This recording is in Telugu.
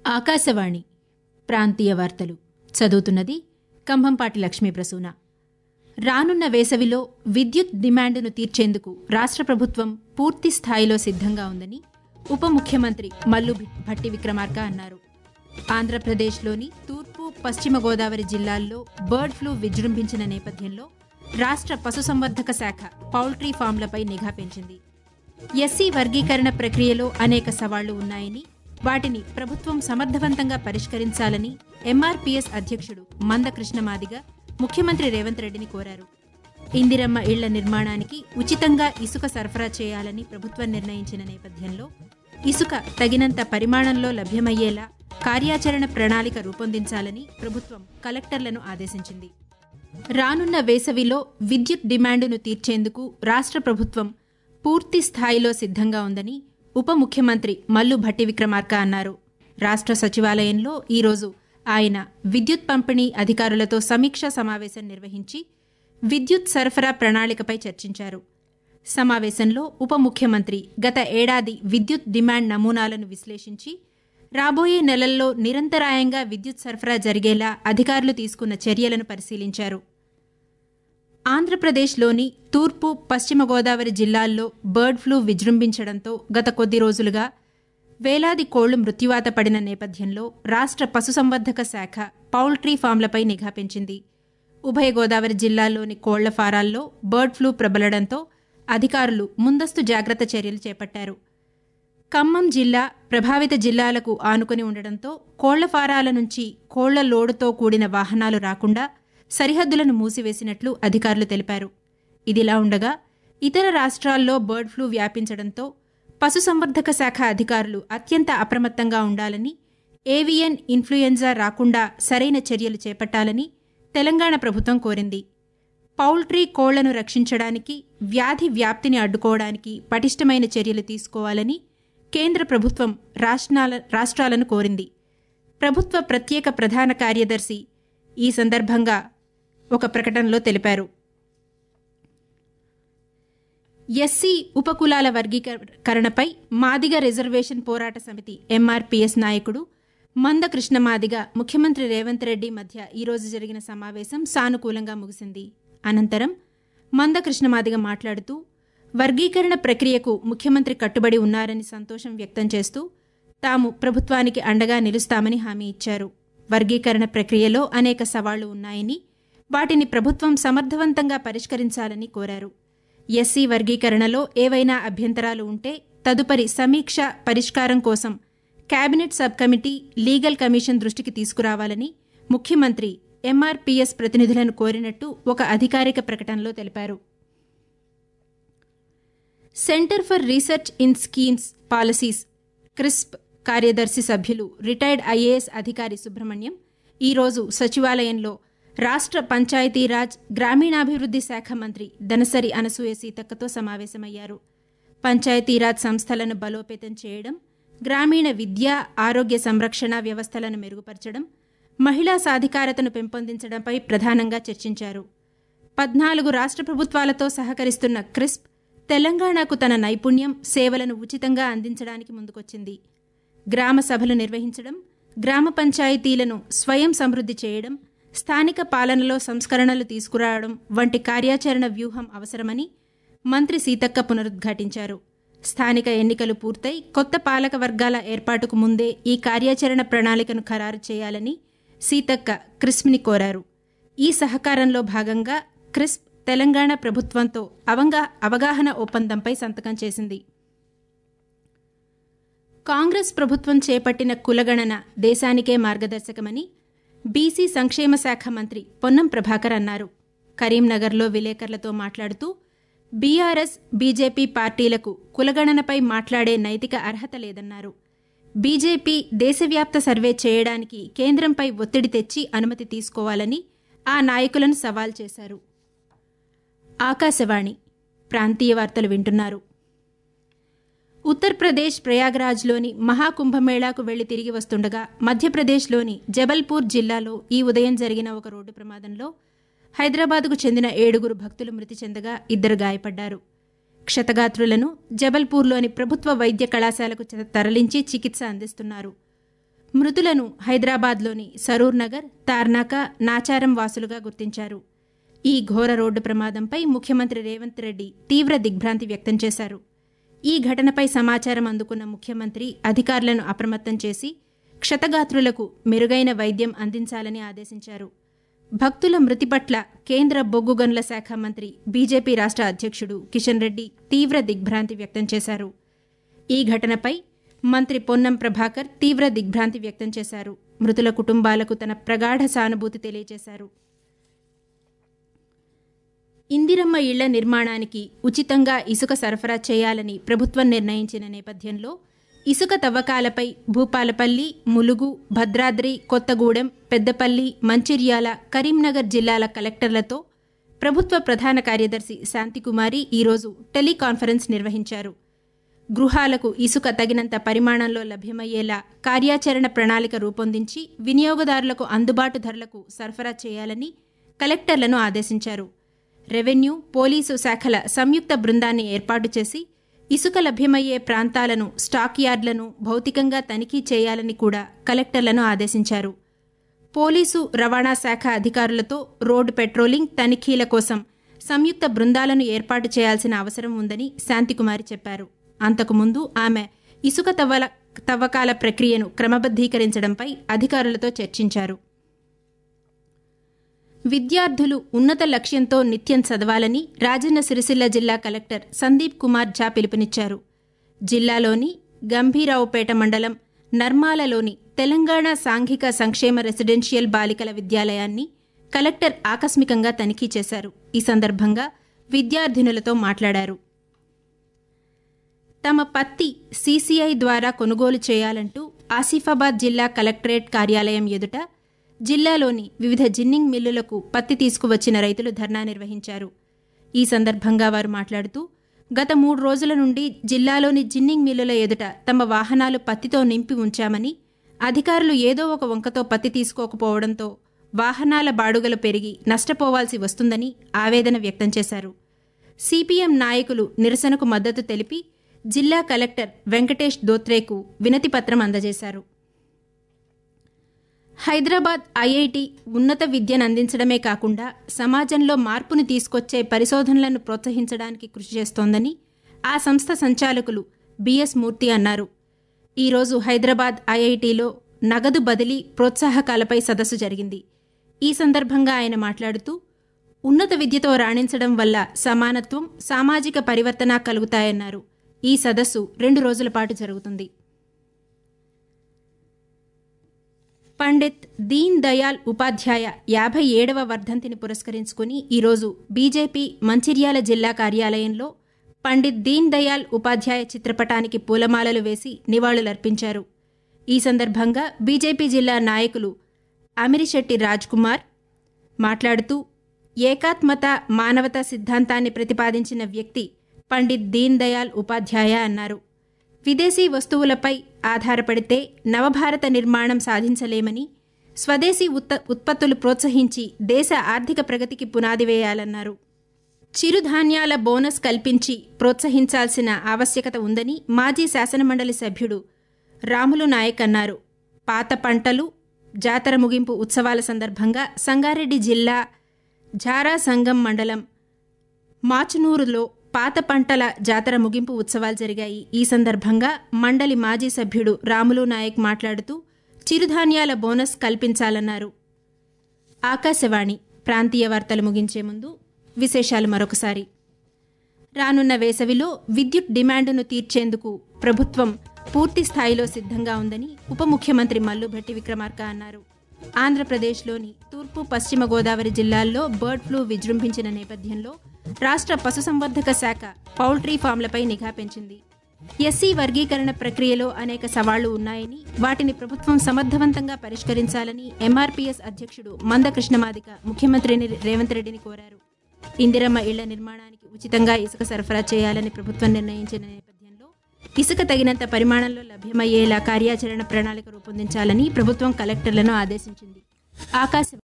ఆకాశవాణి ప్రాంతీయ వార్తలు చదువుతున్నది కంభంపాటి లక్ష్మీ ప్రసూన రానున్న వేసవిలో విద్యుత్ డిమాండును తీర్చేందుకు రాష్ట్ర ప్రభుత్వం పూర్తి స్థాయిలో సిద్ధంగా ఉందని ఉప ముఖ్యమంత్రి మల్లు భి- భట్టి విక్రమార్క అన్నారు ఆంధ్రప్రదేశ్లోని తూర్పు పశ్చిమ గోదావరి జిల్లాల్లో బర్డ్ ఫ్లూ విజృంభించిన నేపథ్యంలో రాష్ట్ర పశుసంవర్ధక శాఖ పౌల్ట్రీ ఫామ్లపై నిఘా పెంచింది ఎస్సీ వర్గీకరణ ప్రక్రియలో అనేక సవాళ్లు ఉన్నాయని వాటిని ప్రభుత్వం సమర్థవంతంగా పరిష్కరించాలని ఎంఆర్పీఎస్ అధ్యక్షుడు మందకృష్ణ మాదిగ ముఖ్యమంత్రి రేవంత్ రెడ్డిని కోరారు ఇందిరమ్మ ఇళ్ల నిర్మాణానికి ఉచితంగా ఇసుక సరఫరా చేయాలని ప్రభుత్వం నిర్ణయించిన నేపథ్యంలో ఇసుక తగినంత పరిమాణంలో లభ్యమయ్యేలా కార్యాచరణ ప్రణాళిక రూపొందించాలని ప్రభుత్వం కలెక్టర్లను ఆదేశించింది రానున్న వేసవిలో విద్యుత్ డిమాండును తీర్చేందుకు రాష్ట్ర ప్రభుత్వం పూర్తి స్థాయిలో సిద్ధంగా ఉందని ఉప ముఖ్యమంత్రి మల్లు భట్టి విక్రమార్క అన్నారు రాష్ట్ర సచివాలయంలో ఈరోజు ఆయన విద్యుత్ పంపిణీ అధికారులతో సమీక్షా సమావేశం నిర్వహించి విద్యుత్ సరఫరా ప్రణాళికపై చర్చించారు సమావేశంలో ఉప ముఖ్యమంత్రి గత ఏడాది విద్యుత్ డిమాండ్ నమూనాలను విశ్లేషించి రాబోయే నెలల్లో నిరంతరాయంగా విద్యుత్ సరఫరా జరిగేలా అధికారులు తీసుకున్న చర్యలను పరిశీలించారు ఆంధ్రప్రదేశ్లోని తూర్పు పశ్చిమ గోదావరి జిల్లాల్లో బర్డ్ ఫ్లూ విజృంభించడంతో గత కొద్ది రోజులుగా వేలాది కోళ్లు మృత్యువాత పడిన నేపథ్యంలో రాష్ట్ర పశుసంవర్ధక శాఖ పౌల్ట్రీ ఫామ్లపై నిఘా పెంచింది ఉభయ గోదావరి జిల్లాల్లోని కోళ్ల ఫారాల్లో బర్డ్ ఫ్లూ ప్రబలడంతో అధికారులు ముందస్తు జాగ్రత్త చర్యలు చేపట్టారు ఖమ్మం జిల్లా ప్రభావిత జిల్లాలకు ఆనుకుని ఉండడంతో కోళ్ల ఫారాల నుంచి కోళ్ల లోడుతో కూడిన వాహనాలు రాకుండా సరిహద్దులను మూసివేసినట్లు అధికారులు తెలిపారు ఇదిలా ఉండగా ఇతర రాష్ట్రాల్లో బర్డ్ ఫ్లూ వ్యాపించడంతో పశుసంవర్ధక శాఖ అధికారులు అత్యంత అప్రమత్తంగా ఉండాలని ఏవియన్ ఇన్ఫ్లుయెంజా రాకుండా సరైన చర్యలు చేపట్టాలని తెలంగాణ ప్రభుత్వం కోరింది పౌల్ట్రీ కోళ్లను రక్షించడానికి వ్యాధి వ్యాప్తిని అడ్డుకోవడానికి పటిష్టమైన చర్యలు తీసుకోవాలని కేంద్ర ప్రభుత్వం రాష్ట్రాల రాష్ట్రాలను కోరింది ప్రభుత్వ ప్రత్యేక ప్రధాన కార్యదర్శి ఈ సందర్భంగా ఒక ప్రకటనలో తెలిపారు ఎస్సీ ఉపకులాల వర్గీకరణపై మాదిగ రిజర్వేషన్ పోరాట సమితి ఎంఆర్పీఎస్ నాయకుడు మంద కృష్ణ మాదిగ ముఖ్యమంత్రి రేవంత్ రెడ్డి మధ్య ఈరోజు జరిగిన సమావేశం సానుకూలంగా ముగిసింది అనంతరం మంద కృష్ణ మాదిగ మాట్లాడుతూ వర్గీకరణ ప్రక్రియకు ముఖ్యమంత్రి కట్టుబడి ఉన్నారని సంతోషం వ్యక్తం చేస్తూ తాము ప్రభుత్వానికి అండగా నిలుస్తామని హామీ ఇచ్చారు వర్గీకరణ ప్రక్రియలో అనేక సవాళ్లు ఉన్నాయని వాటిని ప్రభుత్వం సమర్థవంతంగా పరిష్కరించాలని కోరారు ఎస్సీ వర్గీకరణలో ఏవైనా అభ్యంతరాలు ఉంటే తదుపరి సమీక్ష పరిష్కారం కోసం cabinet sub committee legal commission దృష్టికి తీసుకురావాలని ముఖ్యమంత్రి ఎంఆర్పీఎస్ ప్రతినిధులను కోరినట్టు ఒక అధికారిక ప్రకటనలో తెలిపారు centre for research in schemes policies CRISP కార్యదర్శి సభ్యులు రిటైర్డ్ ఐఏఎస్ అధికారి సుబ్రహ్మణ్యం ఈరోజు సచివాలయంలో రాష్ట్ర పంచాయతీరాజ్ గ్రామీణాభివృద్ధి శాఖ మంత్రి దనసరి అనసూయ సీతక్కతో సమావేశమయ్యారు పంచాయతీరాజ్ సంస్థలను బలోపేతం చేయడం గ్రామీణ విద్య ఆరోగ్య సంరక్షణ వ్యవస్థలను మెరుగుపరచడం మహిళా సాధికారతను పెంపొందించడంపై ప్రధానంగా చర్చించారు పద్నాలుగు రాష్ట్ర ప్రభుత్వాలతో సహకరిస్తున్న క్రిస్ప్ తెలంగాణకు తన నైపుణ్యం సేవలను ఉచితంగా అందించడానికి ముందుకొచ్చింది గ్రామ సభలు నిర్వహించడం గ్రామ పంచాయతీలను స్వయం సమృద్ధి చేయడం స్థానిక పాలనలో సంస్కరణలు తీసుకురావడం వంటి కార్యాచరణ వ్యూహం అవసరమని మంత్రి సీతక్క పునరుద్ఘాటించారు స్థానిక ఎన్నికలు పూర్తయి కొత్త పాలక వర్గాల ఏర్పాటుకు ముందే ఈ కార్యాచరణ ప్రణాళికను ఖరారు చేయాలని సీతక్క క్రిస్ప్ని కోరారు ఈ సహకారంలో భాగంగా క్రిస్ప్ తెలంగాణ ప్రభుత్వంతో అవంగా అవగాహన ఒప్పందంపై సంతకం చేసింది కాంగ్రెస్ ప్రభుత్వం చేపట్టిన కులగణన దేశానికే మార్గదర్శకమని బీసీ సంక్షేమ శాఖ మంత్రి పొన్నం ప్రభాకర్ అన్నారు కరీంనగర్లో విలేకరులతో మాట్లాడుతూ బీఆర్ఎస్ బీజేపీ పార్టీలకు కులగణనపై మాట్లాడే నైతిక అర్హత లేదన్నారు బీజేపీ దేశవ్యాప్త సర్వే చేయడానికి కేంద్రంపై ఒత్తిడి తెచ్చి అనుమతి తీసుకోవాలని ఆ నాయకులను సవాల్ చేశారు ఆకాశవాణి ప్రాంతీయ వార్తలు వింటున్నారు ఉత్తరప్రదేశ్ ప్రయాగ్రాజ్లోని మహాకుంభమేళాకు వెళ్లి తిరిగి వస్తుండగా మధ్యప్రదేశ్లోని జబల్పూర్ జిల్లాలో ఈ ఉదయం జరిగిన ఒక రోడ్డు ప్రమాదంలో హైదరాబాద్కు చెందిన ఏడుగురు భక్తులు మృతి చెందగా ఇద్దరు గాయపడ్డారు క్షతగాత్రులను జబల్పూర్లోని ప్రభుత్వ వైద్య కళాశాలకు చ- తరలించి చికిత్స అందిస్తున్నారు మృతులను హైదరాబాద్లోని సరూర్ నగర్ తార్నాక నాచారం వాసులుగా గుర్తించారు ఈ ఘోర రోడ్డు ప్రమాదంపై ముఖ్యమంత్రి రేవంత్ రెడ్డి తీవ్ర దిగ్భ్రాంతి వ్యక్తం చేశారు ఈ ఘటనపై సమాచారం అందుకున్న ముఖ్యమంత్రి అధికారులను అప్రమత్తం చేసి క్షతగాత్రులకు మెరుగైన వైద్యం అందించాలని ఆదేశించారు భక్తుల మృతి పట్ల కేంద్ర బొగ్గు గనుల శాఖ మంత్రి బీజేపీ రాష్ట్ర అధ్యక్షుడు కిషన్ రెడ్డి తీవ్ర దిగ్భ్రాంతి వ్యక్తం చేశారు ఈ ఘటనపై మంత్రి పొన్నం ప్రభాకర్ తీవ్ర దిగ్భ్రాంతి వ్యక్తం చేశారు మృతుల కుటుంబాలకు తన ప్రగాఢ సానుభూతి తెలియజేశారు ఇందిరమ్మ ఇళ్ల నిర్మాణానికి ఉచితంగా ఇసుక సరఫరా చేయాలని ప్రభుత్వం నిర్ణయించిన నేపథ్యంలో ఇసుక తవ్వకాలపై భూపాలపల్లి ములుగు భద్రాద్రి కొత్తగూడెం పెద్దపల్లి మంచిర్యాల కరీంనగర్ జిల్లాల కలెక్టర్లతో ప్రభుత్వ ప్రధాన కార్యదర్శి శాంతికుమారి ఈరోజు టెలికాన్ఫరెన్స్ నిర్వహించారు గృహాలకు ఇసుక తగినంత పరిమాణంలో లభ్యమయ్యేలా కార్యాచరణ ప్రణాళిక రూపొందించి వినియోగదారులకు అందుబాటు ధరలకు సరఫరా చేయాలని కలెక్టర్లను ఆదేశించారు రెవెన్యూ పోలీసు శాఖల సంయుక్త బృందాన్ని ఏర్పాటు చేసి ఇసుక లభ్యమయ్యే ప్రాంతాలను స్టాక్ యార్డులను భౌతికంగా తనిఖీ చేయాలని కూడా కలెక్టర్లను ఆదేశించారు పోలీసు రవాణా శాఖ అధికారులతో రోడ్డు పెట్రోలింగ్ తనిఖీల కోసం సంయుక్త బృందాలను ఏర్పాటు చేయాల్సిన అవసరం ఉందని శాంతికుమారి చెప్పారు అంతకుముందు ఆమె ఇసుక తవ్వల తవ్వకాల ప్రక్రియను క్రమబద్దీకరించడంపై అధికారులతో చర్చించారు విద్యార్థులు ఉన్నత లక్ష్యంతో నిత్యం చదవాలని రాజన్న సిరిసిల్ల జిల్లా కలెక్టర్ సందీప్ కుమార్ ఝా పిలుపునిచ్చారు జిల్లాలోని గంభీరావుపేట మండలం నర్మాలలోని తెలంగాణ సాంఘిక సంక్షేమ రెసిడెన్షియల్ బాలికల విద్యాలయాన్ని కలెక్టర్ ఆకస్మికంగా తనిఖీ చేశారు ఈ సందర్భంగా విద్యార్థినులతో మాట్లాడారు తమ పత్తి సీసీఐ ద్వారా కొనుగోలు చేయాలంటూ ఆసిఫాబాద్ జిల్లా కలెక్టరేట్ కార్యాలయం ఎదుట జిల్లాలోని వివిధ జిన్నింగ్ మిల్లులకు పత్తి తీసుకువచ్చిన రైతులు ధర్నా నిర్వహించారు ఈ సందర్భంగా వారు మాట్లాడుతూ గత మూడు రోజుల నుండి జిల్లాలోని జిన్నింగ్ మిల్లుల ఎదుట తమ వాహనాలు పత్తితో నింపి ఉంచామని అధికారులు ఏదో ఒక వంకతో పత్తి తీసుకోకపోవడంతో వాహనాల బాడుగలు పెరిగి నష్టపోవాల్సి వస్తుందని ఆవేదన వ్యక్తం చేశారు సిపిఎం నాయకులు నిరసనకు మద్దతు తెలిపి జిల్లా కలెక్టర్ వెంకటేష్ దోత్రేకు వినతిపత్రం అందజేశారు హైదరాబాద్ ఐఐటి ఉన్నత విద్యను అందించడమే కాకుండా సమాజంలో మార్పును తీసుకొచ్చే పరిశోధనలను ప్రోత్సహించడానికి కృషి చేస్తోందని ఆ సంస్థ సంచాలకులు బిఎస్ మూర్తి అన్నారు ఈరోజు హైదరాబాద్ ఐఐటిలో నగదు బదిలీ ప్రోత్సాహకాలపై సదస్సు జరిగింది ఈ సందర్భంగా ఆయన మాట్లాడుతూ ఉన్నత విద్యతో రాణించడం వల్ల సమానత్వం సామాజిక పరివర్తన కలుగుతాయన్నారు ఈ సదస్సు రెండు రోజుల పాటు జరుగుతుంది పండిత్ దీన్ దయాల్ ఉపాధ్యాయ యాభై ఏడవ వర్ధంతిని పురస్కరించుకుని ఈరోజు బీజేపీ మంచిర్యాల జిల్లా కార్యాలయంలో పండిత్ దీన్ దయాల్ ఉపాధ్యాయ చిత్రపటానికి పూలమాలలు వేసి నివాళులర్పించారు ఈ సందర్భంగా బీజేపీ జిల్లా నాయకులు అమిరిశెట్టి కుమార్ మాట్లాడుతూ ఏకాత్మత మానవతా సిద్ధాంతాన్ని ప్రతిపాదించిన వ్యక్తి పండిత్ దీన్ దయాల్ ఉపాధ్యాయ అన్నారు విదేశీ వస్తువులపై ఆధారపడితే నవభారత నిర్మాణం సాధించలేమని స్వదేశీ ఉత్త ఉత్పత్తులు ప్రోత్సహించి దేశ ఆర్థిక ప్రగతికి పునాది వేయాలన్నారు చిరుధాన్యాల బోనస్ కల్పించి ప్రోత్సహించాల్సిన ఆవశ్యకత ఉందని మాజీ శాసనమండలి సభ్యుడు రాములు నాయక్ అన్నారు పాత పంటలు జాతర ముగింపు ఉత్సవాల సందర్భంగా సంగారెడ్డి జిల్లా జారా సంగం మండలం మాచునూరులో పాత పంటల జాతర ముగింపు ఉత్సవాలు జరిగాయి ఈ సందర్భంగా మండలి మాజీ సభ్యుడు రాములు నాయక్ మాట్లాడుతూ చిరుధాన్యాల బోనస్ కల్పించాలన్నారు ఆకాశవాణి ప్రాంతీయ వార్తలు ముగించే ముందు విశేషాలు మరొకసారి రానున్న వేసవిలో విద్యుత్ డిమాండును తీర్చేందుకు ప్రభుత్వం పూర్తి స్థాయిలో సిద్ధంగా ఉందని ఉప ముఖ్యమంత్రి మల్లుభట్టి విక్రమార్క అన్నారు ఆంధ్రప్రదేశ్లోని తూర్పు పశ్చిమ గోదావరి జిల్లాల్లో బర్డ్ ఫ్లూ విజృంభించిన నేపథ్యంలో రాష్ట్ర పశుసంవర్ధక శాఖ పౌల్ట్రీ ఫామ్లపై నిఘా పెంచింది ఎస్సీ వర్గీకరణ ప్రక్రియలో అనేక సవాళ్లు ఉన్నాయని వాటిని ప్రభుత్వం సమర్థవంతంగా పరిష్కరించాలని ఎంఆర్పీఎస్ అధ్యక్షుడు మందకృష్ణమాదిక ముఖ్యమంత్రిని రేవంత్ రెడ్డిని కోరారు ఇందిరమ్మ ఇళ్ల నిర్మాణానికి ఉచితంగా ఇసుక సరఫరా చేయాలని ప్రభుత్వం నిర్ణయించిన నేపథ్యంలో ఇసుక తగినంత పరిమాణంలో లభ్యమయ్యేలా కార్యాచరణ ప్రణాళిక రూపొందించాలని ప్రభుత్వం కలెక్టర్లను ఆదేశించింది ఆకాశ